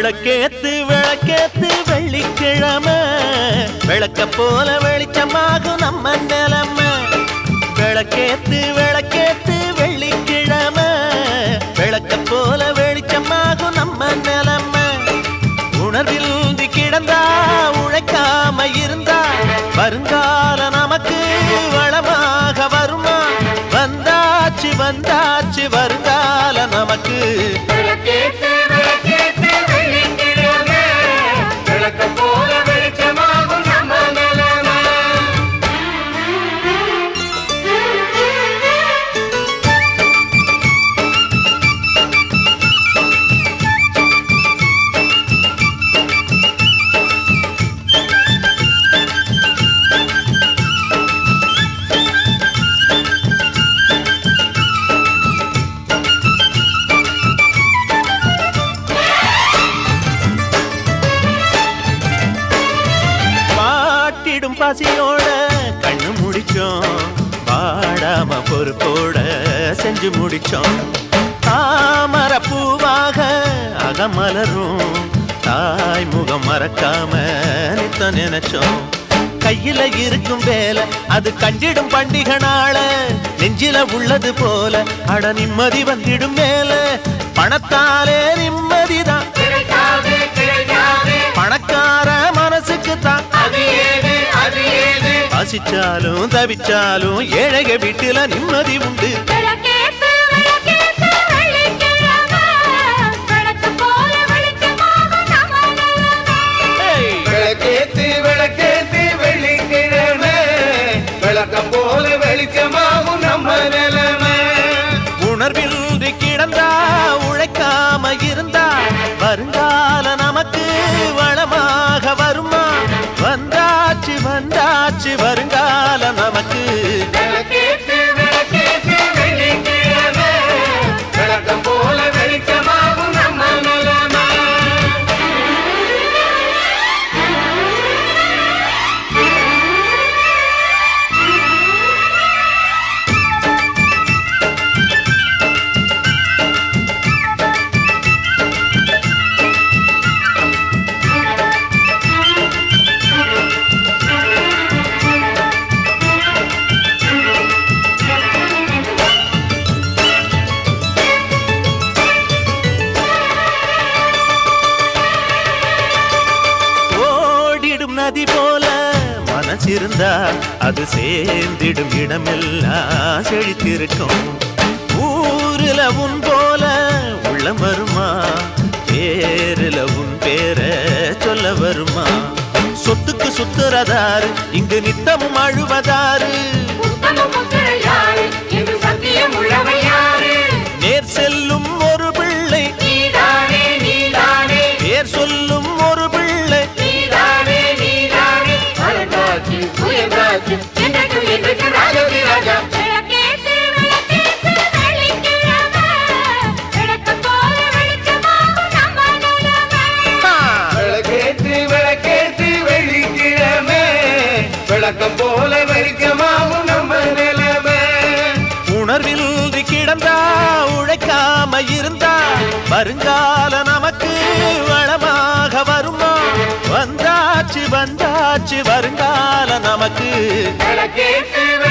விளக்கேத்து விளக்கேத்து வெள்ளிக்கிழமை விளக்க போல வெளிச்சமாகும் நம்ம நிலமை விளக்கேத்து விளக்கேத்து வெள்ளிக்கிழமை விளக்க போல வெளிச்சமாகும் நம்ம நிலமை உணர்வில் ஊந்தி கிடந்தா உழைக்காம இருந்தா வருங்கால நமக்கு வளமாக வருமா வந்தாச்சு வந்தாச்சு வருங்கால நமக்கு விளக்கேத்து விளக்கேத்து வெள்ளிக்கிழமை விளக்க போல வெளிச்சமாகும் நம்ம நிலமை பாட்டிடும் பசியோட கண்ணு முடிச்சோம் பாடாம பொறுப்போட செஞ்சு முடிச்சோம் தாமர பூவாக அகமலரும் தாய் முகம் மறக்காம நித்த நினைச்சோம் கையில இருக்கும் வேலை அது கண்டிடும் பண்டிகை நாள நெஞ்சில உள்ளது போல அட நிம்மதி வந்திடும் மேல பணத்தாலே நிம்மதிதான் கிடைக்காது கிடைக்காது பணக்கார மனசுக்கு தான் அது ஏது அது ஏது பசிச்சாலும் தவிச்சாலும் ஏழைக வீட்டுல நிம்மதி உண்டு விளக்கேத்து விளக்கேத்து வெள்ளிக்கிழமை விளக்கு போல வெளிச்சமாகும் நம்ம நிலமை ஏய்! விளக்கேத்து விளக்கேத்து வெள்ளிக்கிழமை விளக்க போல வெளிச்சமாகும் நம்ம நிலைமை உணர்வில் கிடந்தா உழைக்காம இருந்தா வருங்கால நமக்கு வளமாக வருமா வந்தாச்சு வந்தாச்சு வருங்கால நமக்கு விளக்கேத்து விளக்கேத்து வெள்ளிக்கிழமை விளக்க போல வெளிச்சமாகும் நம்ம நிலைமை ஓடிடும் நதி போல மனசிருந்தா அது சேர்ந்திடும் இடமெல்லாம் செழித்திருக்கும் ஊருல உன் போல உள்ளம் வருமா பேருல உன் பேர சொல்ல வருமா சொத்துக்கு சுத்துறதாரு இங்கு நித்தமும் அழுவதாரு உத்தம புத்திரன் யாரு என்று சத்தியம் உள்ளவன் யாரு நேர் செல்லும் ஒரு பிள்ளை நீதானே நீதானே பேர் சொல்லும் ஒரு பிள்ளை நீதானே நீதானே அழகாச்சு உயர்ந்தாச்சு என்றைக்கு என்றைக்கு ராஜதி ராஜா விளக்கேத்து விளக்கேத்து வெள்ளிக்கிழமை விளக்கு போல வெளிச்சமாகும் நம்ம நிலமை ஆ! விளக்கேத்து விளக்கேத்து வெள்ளிக்கிழமை விளக்கம் போல வெளிச்சமாகும் நம்ம நிலைமை உணர்வில் கிடந்தா உழைக்காம இருந்தா வருங்கால நமக்கு வளமாக வருமா வந்தாச்சு வந்தாச்சு வருங்கால நமக்கு விளக்கேத்து